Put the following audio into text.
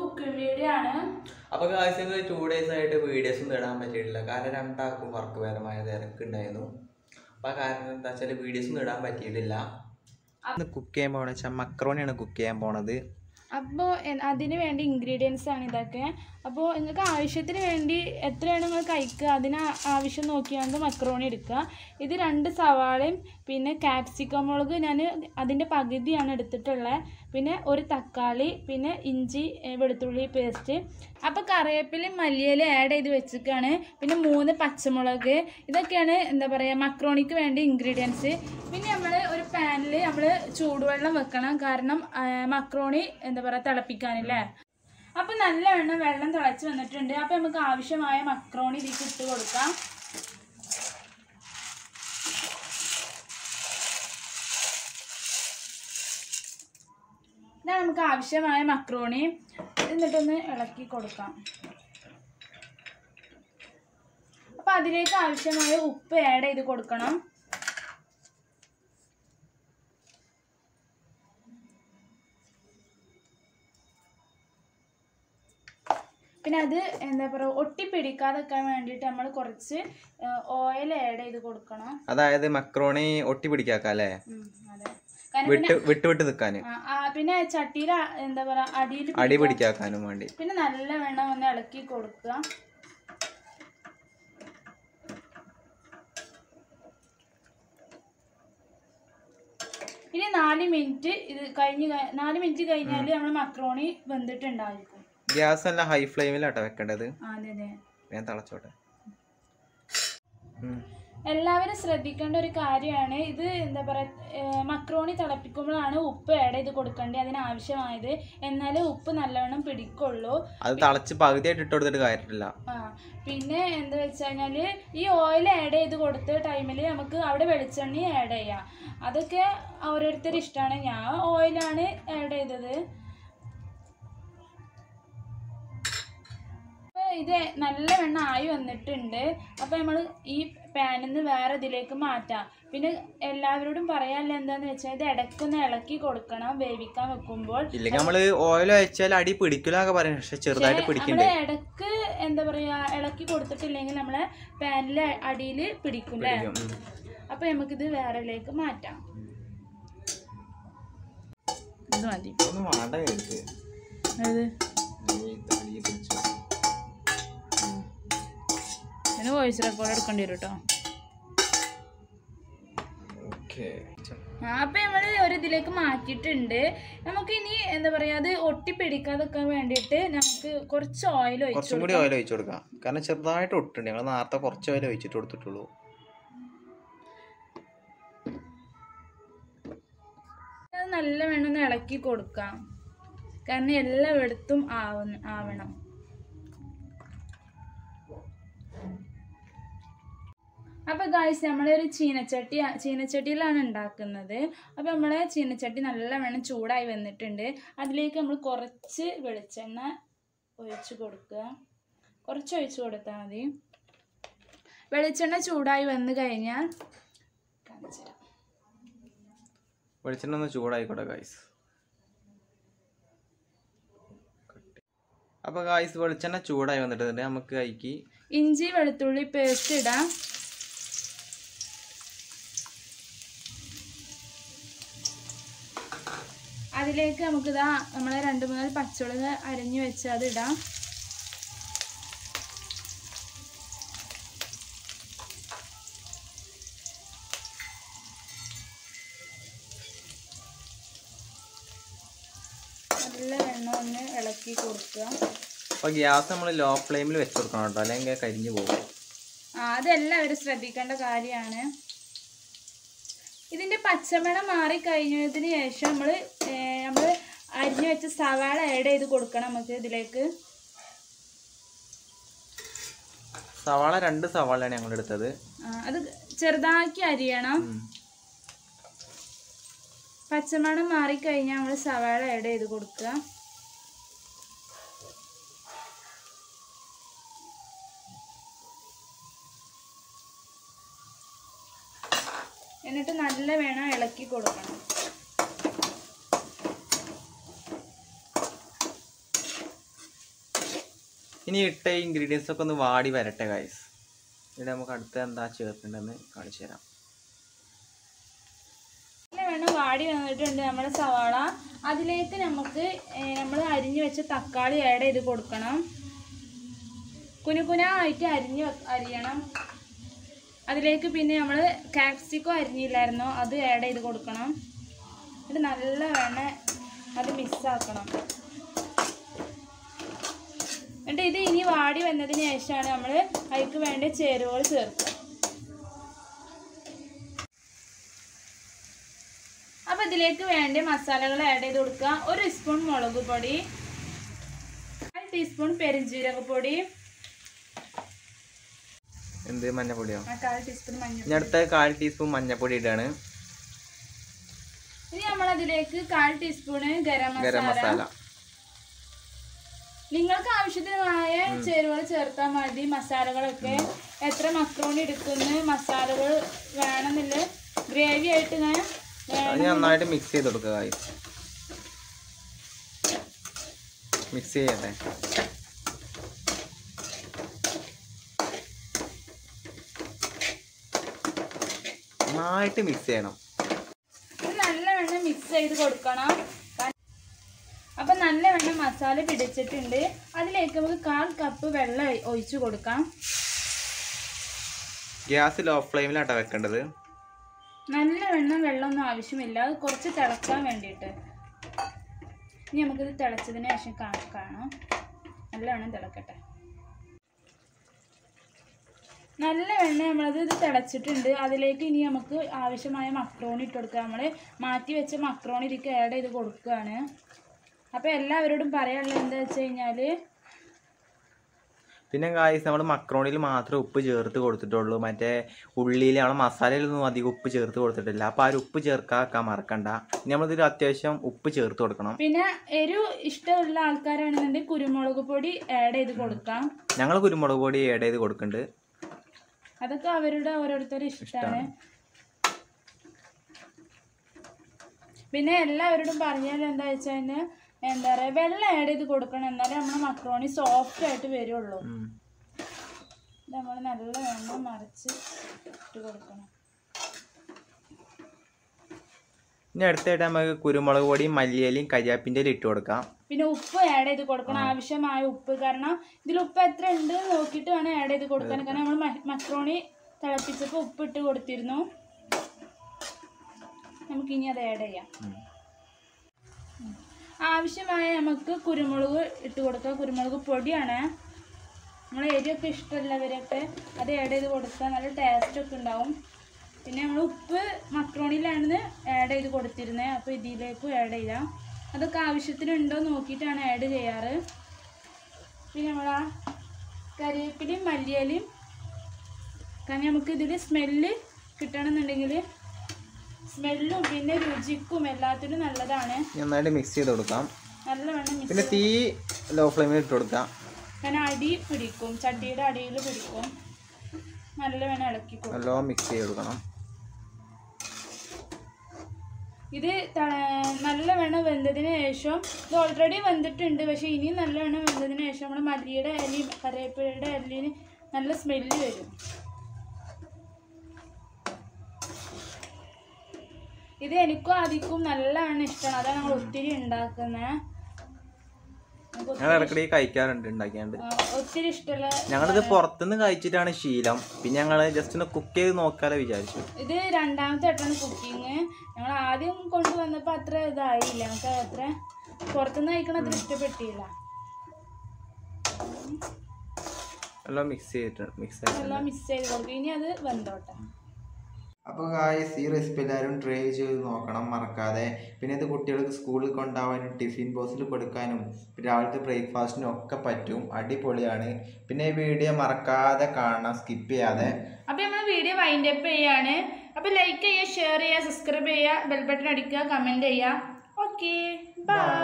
Cooking video ആണ് അപ്പൊ കാഴ്ചകൾ ടു ഡേയ്സ് ആയിട്ട് വീഡിയോസ് ഒന്നും ഇടാൻ പറ്റിയിട്ടില്ല കാരണം രണ്ടാൾക്കും വർക്ക് പരമായ തിരക്കുണ്ടായിരുന്നു അപ്പൊ ആ കാരണം എന്താ വെച്ചാൽ വീഡിയോസ് ഒന്നും ഇടാൻ പറ്റിയിട്ടില്ല കുക്ക് ചെയ്യാൻ പോകണ വെച്ചാൽ മക്രോണിയാണ് കുക്ക് ചെയ്യാൻ പോണത് അപ്പോൾ അതിന് വേണ്ടി ഇൻഗ്രീഡിയൻസ് ആണ് ഇതൊക്കെ അപ്പോൾ നിങ്ങൾക്ക് ആവശ്യത്തിന് വേണ്ടി എത്രയാണ് നിങ്ങൾ കഴിക്കുക അതിന് ആ- ആവശ്യം നോക്കിയാണ്ട് മക്രോണി എടുക്കുക ഇത് രണ്ട് സവാളയും പിന്നെ ക്യാപ്സിക്കം മുളക് ഞാൻ അതിൻ്റെ പകുതിയാണ് എടുത്തിട്ടുള്ളത് പിന്നെ ഒരു തക്കാളി പിന്നെ ഇഞ്ചി ഏ, വെളുത്തുള്ളി പേസ്റ്റ് അപ്പോൾ കറിവേപ്പിലയും മല്ലിയില ആഡ് ചെയ്ത് വെച്ചിട്ടാണ് പിന്നെ മൂന്ന് പച്ചമുളക് ഇതൊക്കെയാണ് എന്താ പറയുക മക്രോണിക്ക് വേണ്ടി ഇൻഗ്രീഡിയൻസ് പിന്നെ നമ്മൾ ഒരു പാനിൽ നമ്മൾ ചൂടുവെള്ളം വെക്കണം കാരണം ആ, മക്രോണി എന്താ പറയുക തിളപ്പിക്കാനല്ലേ അപ്പം നല്ലവണ്ണം വെള്ളം തിളച്ച് വന്നിട്ടുണ്ട് അപ്പം നമുക്ക് ആവശ്യമായ മക്രോണി ഇതിലേക്ക് ഇട്ട് കൊടുക്കാം ഇതാണ് നമുക്ക് ആവശ്യമായ മക്രോണി എന്നിട്ടൊന്ന് ഇളക്കി കൊടുക്കാം അപ്പം അതിലേക്ക് ആവശ്യമായ ഉപ്പ് ആഡ് ചെയ്ത് കൊടുക്കണം പിന്നെ അത് എന്താ പറയുക ഒട്ടിപ്പിടിക്കാതെക്കാൻ വേണ്ടിയിട്ട് നമ്മൾ കുറച്ച് ഓയിൽ ആഡ് ചെയ്ത് കൊടുക്കണം അതായത് മക്രോണി ഒട്ടി പിടിക്കാക്ക അല്ലേ ഉം, അതെ കാരണം വിട്ട് വിട്ട് വിട്ട് നിൽക്കാന് ആ, ആ, പിന്നെ ചട്ടിയിൽ എന്താ പറയുക അടിയിൽ അടി പിടിക്കാക്കാനും വേണ്ടി പിന്നെ നല്ല വെണ്ണം ഒന്ന് ഇളക്കി കൊടുക്കുക ഇനി നാല് മിനിറ്റ് ഇത് കഴിഞ്ഞ് കഴി- നാല് മിനിറ്റ് കഴിഞ്ഞാൽ നമ്മൾ മക്രോണി വെന്തിട്ടുണ്ടായിരിക്കും ഗ്യാസ് എല്ലാം ഹൈ ഫ്ലെയിമിലാട്ടോ വെക്കേണ്ടത് ആ, അതെ അതെ ഞാൻ തിളച്ചോട്ടെ ഉം. എല്ലാവരും ശ്രദ്ധിക്കേണ്ട ഒരു കാര്യമാണ് ഇത് എന്താ പറയുക മക്രോണി തിളപ്പിക്കുമ്പോഴാണ് ഉപ്പ് ആഡ് ചെയ്ത് കൊടുക്കേണ്ടത് അതിനാവശ്യമായത് എന്നാലേ ഉപ്പ് നല്ലവണ്ണം പിടിക്കുള്ളൂ അത് തിളച്ച് പകുതിയായിട്ട് ഇട്ട് കൊടുത്തിട്ട് കാര്യമില്ല ആ പിന്നെ എന്താ വെച്ച് കഴിഞ്ഞാൽ ഈ ഓയിൽ ആഡ് ചെയ്ത് കൊടുത്ത ടൈമിൽ നമുക്ക് അവിടെ വെളിച്ചെണ്ണ ആഡ് ചെയ്യാം അതൊക്കെ ഓരോരുത്തരുടെ ഇഷ്ടമാണ് ഞാൻ ഓയിലാണ് ആഡ് ചെയ്തത് അപ്പോൾ ഇത് നല്ല വെണ്ണ ആയി വന്നിട്ടുണ്ട് അപ്പോൾ നമ്മൾ ഈ പാനിൽ നിന്ന് വേറെ ഇതിലേക്ക് മാറ്റാം പിന്നെ എല്ലാവരോടും പറയാനുള്ള എന്താന്ന് വെച്ചാൽ ഇത് ഇടയ്ക്കൊന്ന് ഇളക്കി കൊടുക്കണം വേവിക്കാൻ വെക്കുമ്പോൾ ഇല്ലെങ്കിൽ നമ്മള് ഓയിൽ ഒഴിച്ചാൽ അടി പിടിക്കില്ല പറയുന്നത് പക്ഷെ ചെറുതായിട്ട് നമ്മള് പിടിക്കണ്ടേ ഇടക്ക് എന്താ പറയാ ഇളക്കി കൊടുത്തിട്ടില്ലെങ്കിൽ നമ്മളെ പാനിലെ അടിയിൽ പിടിക്കും അല്ലേ പിടിക്കും ഉം. അപ്പൊ നമുക്കിത് വേറെലേക്ക് മാറ്റാം ഇത് മതി ഒന്നും വേണ്ട എനിക്ക് അത് ഈ അടിയിൽ പിടിച്ചു. ഇതിന് വോയിസ് റെക്കോർഡ് എടുക്കേണ്ടി വരും കേട്ടോ ഓക്കേ. ആ അപ്പൊ നമ്മള് ഒരു ഇതിലേക്ക് മാറ്റിയിട്ടുണ്ട് നമുക്ക് ഇനി എന്താ പറയാ അത് ഒട്ടിപ്പിടിക്കാതെക്കാൻ വേണ്ടിയിട്ട് നമുക്ക് കുറച്ച് ഓയിൽ ഒഴിച്ചു കുറച്ചും കൂടി ഓയിൽ ഒഴിച്ചു കൊടുക്കാം കാരണം ചെറുതായിട്ട് ഒട്ടുണ്ട് ഞങ്ങൾ നേരത്തെ കുറച്ച് ഓയിൽ ഒഴിച്ചിട്ട് കൊടുത്തിട്ടുള്ളൂ അത് നല്ല വേണം ഒന്ന് ഇളക്കി കൊടുക്കാം കാരണം എല്ലായിടത്തും ആവുന്ന ആവണം അപ്പൊ ഗായ്സ് നമ്മളൊരു ചീനച്ചട്ടി ചീനച്ചട്ടിയിലാണ് ഉണ്ടാക്കുന്നത് അപ്പൊ നമ്മളെ ചീനച്ചട്ടി നല്ല വേണം ചൂടായി വന്നിട്ടുണ്ട് അതിലേക്ക് നമ്മൾ കുറച്ച് വെളിച്ചെണ്ണ ഒഴിച്ച് കൊടുക്കുക കുറച്ച് ഒഴിച്ച് കൊടുത്താൽ മതി വെളിച്ചെണ്ണ ചൂടായി വന്നു കഴിഞ്ഞാൽ കാണിച്ചു തരാം വെളിച്ചെണ്ണ ഒന്ന് ചൂടായിക്കോട്ടെ ഗായ്സ് അപ്പോൾ ഗായ്സ് വെളിച്ചെണ്ണ ചൂടായി വന്നിട്ടുണ്ട് നമുക്ക് അതിക്ക് ഇഞ്ചി വെളുത്തുള്ളി പേസ്റ്റ് ഇടാം അതിലേക്ക് നമുക്കിതാ നമ്മളെ രണ്ട് മൂന്നാല് പച്ചമുളക് അരിഞ്ഞു വെച്ച് അത് ഇടാം നല്ല വെണ്ണ ഒന്ന് ഇളക്കി കൊടുക്കുക അപ്പോൾ ഗ്യാസ് നമ്മൾ ലോ ഫ്ലെയിമിൽ വെച്ച് കൊടുക്കണം കേട്ടോ അല്ലെങ്കിൽ കരിഞ്ഞു പോകും ആ അതെല്ലാവരും ശ്രദ്ധിക്കേണ്ട കാര്യമാണ് ഇതിൻ്റെ പച്ചമണം മാറി കഴിഞ്ഞതിന് ശേഷം നമ്മൾ നമ്മൾ അരിഞ്ഞു വെച്ച സവാള ആഡ് ചെയ്ത് കൊടുക്കണം നമുക്ക് ഇതിലേക്ക് സവാള രണ്ട് സവാളയാണ് ഞങ്ങൾ എടുത്തത് ആ, അത് ചെറുതാക്കി അരിയണം ഉം. പച്ചമണം മാറിക്കഴിഞ്ഞാൽ നമ്മൾ സവാള ആഡ് ചെയ്ത് കൊടുക്കുക എന്നിട്ട് നല്ല വേണം ഇളക്കി കൊടുക്കണം ഇനി ഇട്ട ഇൻഗ്രീഡിയൻസ് ഒക്കെ ഒന്ന് വാടി വരട്ടെ ഗൈസ് ഇവിടെ നമുക്ക് അടുത്ത എന്താ ചേർക്കേണ്ടതെന്ന് കാണിച്ചു തരാം പിന്നെ വേണം വാടി വന്നിട്ടുണ്ട് നമ്മുടെ സവാള അതിലേക്ക് നമുക്ക് നമ്മൾ അരിഞ്ഞു വെച്ച തക്കാളി ആഡ് ചെയ്ത് കൊടുക്കണം കുനുകുന ആയിട്ട് അരിഞ്ഞ് വെ- അരിയണം അതിലേക്ക് പിന്നെ നമ്മൾ കാപ്സിക്കോ അരിഞ്ഞില്ലായിരുന്നോ അത് ആഡ് ചെയ്ത് കൊടുക്കണം എന്നിട്ട് നല്ല വേണ അത് മിക്സാക്കണം എന്നിട്ട് ഇത് ഇനി വാടി വന്നതിന് ശേഷമാണ് നമ്മൾ അതിലേക്ക് വേണ്ട ചേരുവകൾ ചേർക്കുക അപ്പൊ ഇതിലേക്ക് വേണ്ട മസാലകൾ ആഡ് ചെയ്ത് കൊടുക്കുക ഒരു സ്പൂൺ മുളക് പൊടി അര ടീസ്പൂൺ പെരിഞ്ജീരകപ്പൊടി എന്ത് മഞ്ഞപ്പൊടിയോ ആ കാൽ ടീസ്പൂൺ മഞ്ഞൾ ഇനി അടുത്ത കാൽ ടീസ്പൂൺ മഞ്ഞപ്പൊടി ഇടാണ് ഇനി നമ്മൾ അതിലേക്ക് കാൽ ടീസ്പൂണ് ഗരം ഗരം മസാല മസാല നിങ്ങൾക്ക് ആവശ്യത്തിനായ ചേരുവകൾ ചേർത്താൽ മതി മസാലകളൊക്കെ എത്ര മക്രോണി എടുക്കുന്ന മസാലകൾ വേണമെന്നില്ല ഗ്രേവി ആയിട്ട് ഇങ്ങനെ അത് നന്നായിട്ട് മിക്സ് ചെയ്ത് കൊടുക്കുക ഗൈസ് മിക്സ് ചെയ്യട്ടെ നന്നായിട്ട് മിക്സ് ചെയ്യണം ഇത് നല്ലവണ്ണം മിക്സ് ചെയ്ത് കൊടുക്കണം അപ്പൊ നല്ലവണ്ണം മസാല പിടിച്ചിട്ടുണ്ട് അതിലേക്ക് നമുക്ക് കാൽ കപ്പ് വെള്ളം ഒഴി- ഒഴിച്ചു കൊടുക്കാം ഗ്യാസ് ലോ ഫ്ലെയിമിലാട്ടോ വെക്കേണ്ടത് നല്ലവണ്ണം വെള്ളമൊന്നും ആവശ്യമില്ല അത് കുറച്ച് തിളക്കാൻ വേണ്ടിയിട്ട് ഇനി നമുക്കിത് തിളച്ചതിന് ശേഷം കാ- കാണാം നല്ലവണ്ണം തിളക്കട്ടെ നല്ല വെണ്ണ നമ്മളത് ഇത് തിളച്ചിട്ടുണ്ട് അതിലേക്ക് ഇനി നമുക്ക് ആവശ്യമായ മക്രോണി ഇട്ട് കൊടുക്കുക നമ്മൾ മാറ്റി വെച്ച മക്രോണി ഇതിലേക്ക് ആഡ് ചെയ്ത് കൊടുക്കുകയാണ് അപ്പോൾ എല്ലാവരോടും പറയാനുള്ളത് എന്താ വെച്ച് കഴിഞ്ഞാൽ പിന്നെ ഗായ്സ് നമ്മൾ മക്രോണിയിൽ മാത്രമേ ഉപ്പ് ചേർത്ത് കൊടുത്തിട്ടുള്ളൂ മറ്റേ ഉള്ളിയിൽ നമ്മൾ മസാലയിലൊന്നും അധികം ഉപ്പ് ചേർത്ത് കൊടുത്തിട്ടില്ല അപ്പോൾ ആ ഒരു ഉപ്പ് ചേർക്കാക്കാൻ മറക്കണ്ട ഇനി നമ്മളിതിൽ അത്യാവശ്യം ഉപ്പ് ചേർത്ത് കൊടുക്കണം പിന്നെ എരു ഇഷ്ടമുള്ള ആൾക്കാരാണെന്നുണ്ടെങ്കിൽ കുരുമുളക് പൊടി ആഡ് ചെയ്ത് കൊടുക്കാം ഞങ്ങൾ കുരുമുളക് പൊടി ആഡ് ചെയ്ത് കൊടുക്കുന്നുണ്ട് അതൊക്കെ അവരുടെ ഓരോരുത്തരുടെ ഇഷ്ടമാണ് പിന്നെ എല്ലാവരോടും പറഞ്ഞാൽ എന്താ വെച്ചാൽ എന്താ പറയുക വെള്ളം ആഡ് ചെയ്ത് കൊടുക്കണം എന്നാലേ നമ്മുടെ മക്രോണി സോഫ്റ്റ് ആയിട്ട് വരുള്ളൂ ഉം. നമ്മൾ നല്ല വെള്ളം മറിച്ച് ഇട്ട് കൊടുക്കണം ഇനി അടുത്തായിട്ട് നമുക്ക് കുരുമുളക് പൊടിയും മല്ലിയിലയും കരിയാപ്പിൻ്റെ ഇട്ട് കൊടുക്കാം പിന്നെ ഉപ്പ് ആഡ് ചെയ്ത് കൊടുക്കണം ആവശ്യമായ ഉപ്പ് കാരണം ഇതിൽ ഉപ്പ് എത്ര ഉണ്ട് എന്ന് നോക്കിയിട്ട് വേണം ആഡ് ചെയ്ത് കൊടുക്കാൻ കാരണം നമ്മൾ മക്രോണി തിളപ്പിച്ചപ്പോൾ ഉപ്പ് ഇട്ട് കൊടുത്തിരുന്നു നമുക്കിനി അത് ആഡ് ചെയ്യാം ഉം. ആവശ്യമായ നമുക്ക് കുരുമുളക് ഇട്ട് കൊടുക്കുക കുരുമുളക് പൊടിയാണ് നമ്മൾ എരിയൊക്കെ ഇഷ്ടമുള്ളവരൊക്കെ അത് ആഡ് ചെയ്ത് കൊടുത്താൽ നല്ല ടേസ്റ്റ് ഒക്കെ ഉണ്ടാവും പിന്നെ നമ്മൾ ഉപ്പ് മക്രോണിയിലാണ് ആഡ് ചെയ്ത് കൊടുത്തിരുന്നത് അപ്പോൾ ഇതിലേക്കും ആഡ് ചെയ്യാം അതൊക്കെ ആവശ്യത്തിനുണ്ടോ നോക്കിയിട്ടാണ് ആഡ് ചെയ്യാറ് പിന്നെ നമ്മൾ ആ കരിവേപ്പിലയും മല്ലിയിലയും കാരണം നമുക്ക് ഇതിൽ സ്മെല്ല് കിട്ടണമെന്നുണ്ടെങ്കിൽ സ്മെല്ലും പിന്നെ രുചിക്കും എല്ലാത്തിനും നല്ലതാണ് നന്നായിട്ട് മിക്സ് ചെയ്ത് കൊടുക്കാം നല്ലവണ്ണം മിക്സ് പിന്നെ തീ ലോ ഫ്ലെയിമിൽ ഇട്ട് കൊടുക്കാം കാരണം അടി പിടിക്കും ചട്ടിയുടെ അടിയിൽ പിടിക്കും നല്ലവണ്ണം ഇളക്കി കൊടുക്കും നല്ലോണം മിക്സ് ചെയ്ത് കൊടുക്കണം ഇത് ത- നല്ലവണ്ണം വെന്തതിന് ശേഷം ഇത് ഓൾറെഡി വെന്തിട്ടുണ്ട് പക്ഷെ ഇനിയും നല്ലവണ്ണം വെന്തതിന് ശേഷം നമ്മൾ മല്ലിയുടെ ഇലയും കറിവേപ്പിലയുടെ ഇലയിൽ നല്ല സ്മെല്ല് വരും ഇത് എനിക്കും ആദ്യക്കും നല്ലവണ്ണം ഇഷ്ടമാണ് അതാണ് നമ്മൾ ഒത്തിരി ഉണ്ടാക്കുന്നത് നമുക്ക് ഞങ്ങൾ ഇടയ്ക്കിടെ കഴിക്കാറുണ്ട് ഉണ്ടാക്കിയാണ്ട് ആ, ഒത്തിരി ഇഷ്ടമുള്ള ഞങ്ങളിത് പുറത്തുനിന്ന് കഴിച്ചിട്ടാണ് ശീലം പിന്നെ ഞങ്ങൾ ജസ്റ്റ് ഒന്ന് കുക്ക് ചെയ്ത് നോക്കാലോ വിചാരിച്ചു ഇത് രണ്ടാമത്തെ വട്ടമാണ് കുക്കിങ് ഞങ്ങൾ ആദ്യം കൊണ്ടുവന്നപ്പോൾ അത്ര ഇതായില്ല നമുക്ക് അത്ര പുറത്തുനിന്ന് കഴിക്കണ അത്ര ഇഷ്ടപ്പെട്ടില്ല നല്ലോണം മിക്സ് ചെയ്തിട്ടുണ്ട് മിക്സ് ആയിട്ടുണ്ട് എല്ലാം മിക്സ് ചെയ്ത് കൊടുക്കും ഇനി അത് വെന്തോട്ടെ അപ്പോൾ ഗായ്സ് ഈ റെസിപ്പി എല്ലാവരും ട്രൈ ചെയ്ത് നോക്കണം മറക്കാതെ പിന്നെ ഇത് കുട്ടികൾക്ക് സ്കൂളിൽ കൊണ്ടുപോകാനും ടിഫിൻ ബോക്സിൽ കൊടുക്കാനും രാവിലത്തെ ബ്രേക്ക്ഫാസ്റ്റിനും ഒക്കെ പറ്റും അടിപൊളിയാണ് പിന്നെ ഈ വീഡിയോ മറക്കാതെ കാണണം സ്കിപ്പ് ചെയ്യാതെ അപ്പോൾ നമ്മൾ വീഡിയോ വൈൻഡ് അപ്പ് ചെയ്യാണ് അപ്പോൾ ലൈക്ക് ചെയ്യുക ഷെയർ ചെയ്യുക സബ്സ്ക്രൈബ് ചെയ്യുക ബെൽ ബട്ടൺ അടിക്കുക കമൻറ്റ് ചെയ്യുക ഓക്കെ ബൈ